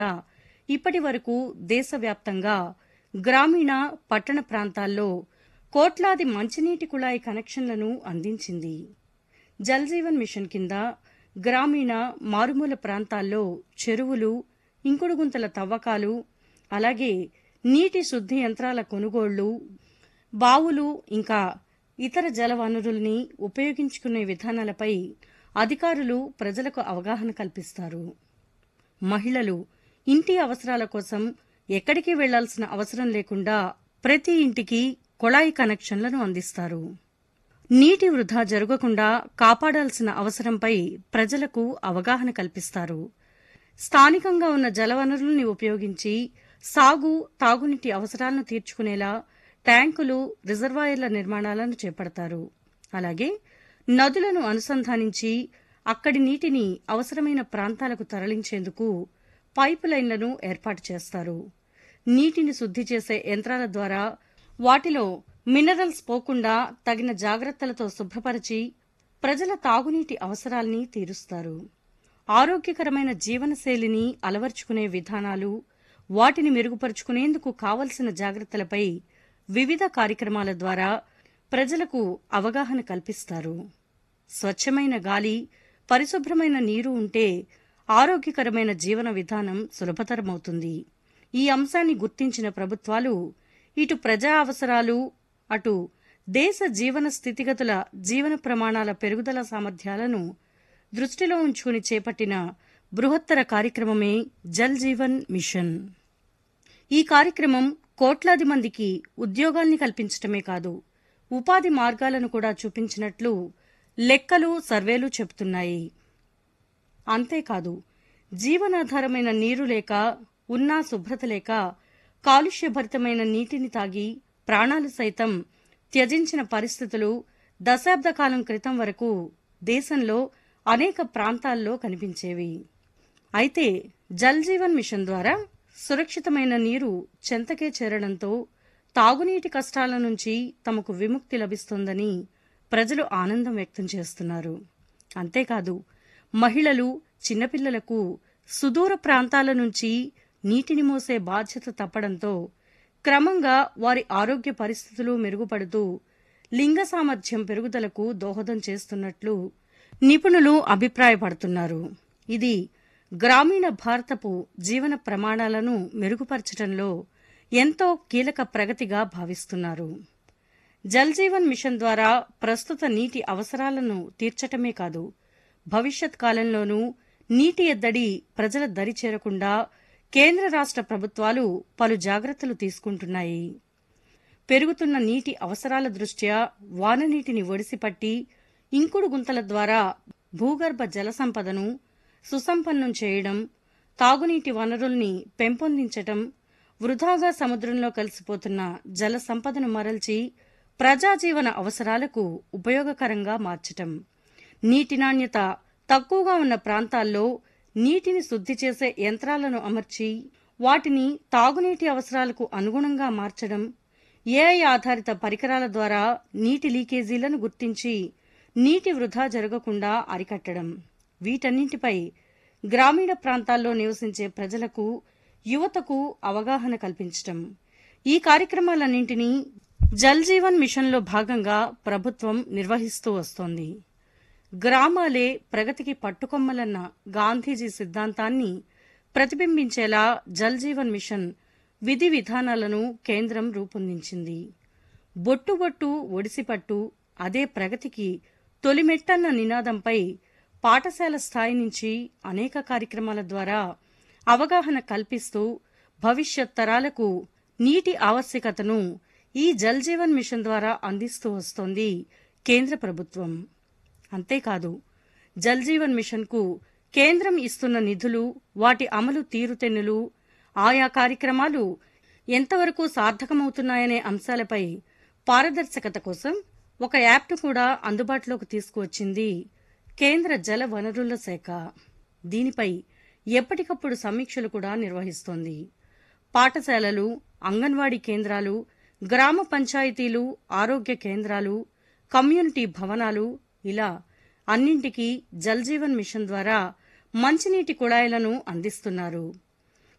ఇప్పటి వరకు దేశవ్యాప్తంగా గ్రామీణ పట్టణ ప్రాంతాల్లో కోట్లాది మంచినీటి కుళాయి కనెక్షన్లను అందించింది జల్ జీవన్ మిషన్ కింద గ్రామీణ మారుమూల ప్రాంతాల్లో చెరువులు ఇంకుడు గుంతల తవ్వకాలు అలాగే నీటి శుద్ధి యంత్రాల కొనుగోళ్లు బావులు ఇంకా ఇతర జల వనరుల్ని ఉపయోగించుకునే విధానాలపై అధికారులు ప్రజలకు అవగాహన కల్పిస్తారు మహిళలు ఇంటి అవసరాల కోసం ఎక్కడికి వెళ్లాల్సిన అవసరం లేకుండా ప్రతి ఇంటికి కొళాయి కనెక్షన్లను అందిస్తారు నీటి వృధా జరగకుండా కాపాడాల్సిన అవసరంపై ప్రజలకు అవగాహన కల్పిస్తారు స్థానికంగా ఉన్న జలవనరుల్ని ఉపయోగించి సాగు తాగునీటి అవసరాలను తీర్చుకునేలా ట్యాంకులు రిజర్వాయర్ల నిర్మాణాలను చేపడతారు అలాగే నదులను అనుసంధానించి అక్కడి నీటిని అవసరమైన ప్రాంతాలకు తరలించేందుకు పైపు లైన్లను ఏర్పాటు చేస్తారు నీటిని శుద్ధి చేసే యంత్రాల ద్వారా వాటిలో మినరల్స్ పోకుండా తగిన జాగ్రత్తలతో శుభ్రపరిచి ప్రజల తాగునీటి అవసరాల్ని తీరుస్తారు ఆరోగ్యకరమైన జీవనశైలిని అలవర్చుకునే విధానాలు వాటిని మెరుగుపరుచుకునేందుకు కావలసిన జాగ్రత్తలపై వివిధ కార్యక్రమాల ద్వారా ప్రజలకు అవగాహన కల్పిస్తారు స్వచ్ఛమైన గాలి పరిశుభ్రమైన నీరు ఉంటే ఆరోగ్యకరమైన జీవన విధానం సులభతరమవుతుంది ఈ అంశాన్ని గుర్తించిన ప్రభుత్వాలు ఇటు ప్రజా అవసరాలు అటు దేశ జీవన స్థితిగతుల జీవన ప్రమాణాల పెరుగుదల సామర్థ్యాలను దృష్టిలో ఉంచుకుని చేపట్టిన బృహత్తర కార్యక్రమమే జల్ జీవన్ మిషన్ ఈ కార్యక్రమం కోట్లాది మందికి ఉద్యోగాల్ని కల్పించటమే కాదు ఉపాధి మార్గాలను కూడా చూపించినట్లు లెక్కలు సర్వేలు చెబుతున్నాయి అంతేకాదు జీవనాధారమైన నీరు లేక ఉన్నా శుభ్రత లేక కాలుష్యభరితమైన నీటిని తాగి ప్రాణాలు సైతం త్యజించిన పరిస్థితులు దశాబ్ద కాలం క్రితం వరకు దేశంలో అనేక ప్రాంతాల్లో కనిపించేవి అయితే జల్ జీవన్ మిషన్ ద్వారా సురక్షితమైన నీరు చెంతకే చేరడంతో తాగునీటి కష్టాల నుంచి తమకు విముక్తి లభిస్తోందని ప్రజలు ఆనందం వ్యక్తం చేస్తున్నారు అంతేకాదు మహిళలు చిన్నపిల్లలకు సుదూర ప్రాంతాల నుంచి నీటిని మోసే బాధ్యత తప్పడంతో క్రమంగా వారి ఆరోగ్య పరిస్థితులు మెరుగుపడుతూ లింగ సామర్థ్యం పెరుగుదలకు దోహదం చేస్తున్నట్లు నిపుణులు అభిప్రాయపడుతున్నారు ఇది గ్రామీణ భారతపు జీవన ప్రమాణాలను మెరుగుపరచడంలో ఎంతో కీలక ప్రగతిగా భావిస్తున్నారు జల్ జీవన్ మిషన్ ద్వారా ప్రస్తుత నీటి అవసరాలను తీర్చటమే కాదు భవిష్యత్ కాలంలోనూ నీటి ఎద్దడి ప్రజల దరి చేరకుండా కేంద్ర రాష్ట్ర ప్రభుత్వాలు పలు జాగ్రత్తలు తీసుకుంటున్నాయి పెరుగుతున్న నీటి అవసరాల దృష్ట్యా వాననీటిని ఒడిసిపట్టి ఇంకుడు గుంతల ద్వారా భూగర్భ జల సంపదను సుసంపన్నం చేయడం తాగునీటి వనరుల్ని పెంపొందించటం వృధాగా సముద్రంలో కలిసిపోతున్న జల సంపదను మరల్చి ప్రజాజీవన అవసరాలకు ఉపయోగకరంగా మార్చటం నీటి నాణ్యత తక్కువగా ఉన్న ప్రాంతాల్లో నీటిని శుద్ధి చేసే యంత్రాలను అమర్చి వాటిని తాగునీటి అవసరాలకు అనుగుణంగా మార్చడం ఏఐ ఆధారిత పరికరాల ద్వారా నీటి లీకేజీలను గుర్తించి నీటి వృధా జరగకుండా అరికట్టడం వీటన్నింటిపై గ్రామీణ ప్రాంతాల్లో నివసించే ప్రజలకు యువతకు అవగాహన కల్పించటం ఈ కార్యక్రమాలన్నింటినీ జల్ జీవన్ మిషన్లో భాగంగా ప్రభుత్వం నిర్వహిస్తూ వస్తోంది గ్రామాలే ప్రగతికి పట్టుకొమ్మలన్న గాంధీజీ సిద్ధాంతాన్ని ప్రతిబింబించేలా జల్ జీవన్ మిషన్ విధి విధానాలను కేంద్రం రూపొందించింది బొట్టు బొట్టు ఒడిసిపట్టు అదే ప్రగతికి తొలిమెట్టన్న నినాదంపై పాఠశాల స్థాయి నుంచి అనేక కార్యక్రమాల ద్వారా అవగాహన కల్పిస్తూ భవిష్యత్ తరాలకు నీటి ఆవశ్యకతను ఈ జల్ జీవన్ మిషన్ ద్వారా అందిస్తూ వస్తోంది కేంద్ర ప్రభుత్వం అంతేకాదు జల్ జీవన్ మిషన్కు కేంద్రం ఇస్తున్న నిధులు వాటి అమలు తీరుతెన్నులు ఆయా కార్యక్రమాలు ఎంతవరకు సార్థకమవుతున్నాయనే అంశాలపై పారదర్శకత కోసం ఒక యాప్ను కూడా అందుబాటులోకి తీసుకువచ్చింది కేంద్ర జల వనరుల శాఖ దీనిపై ఎప్పటికప్పుడు సమీక్షలు కూడా నిర్వహిస్తోంది పాఠశాలలు అంగన్వాడీ కేంద్రాలు గ్రామ పంచాయతీలు ఆరోగ్య కేంద్రాలు కమ్యూనిటీ భవనాలు ఇలా అన్నింటికీ జల్ జీవన్ మిషన్ ద్వారా మంచినీటి కుళాయిలను అందిస్తున్నారు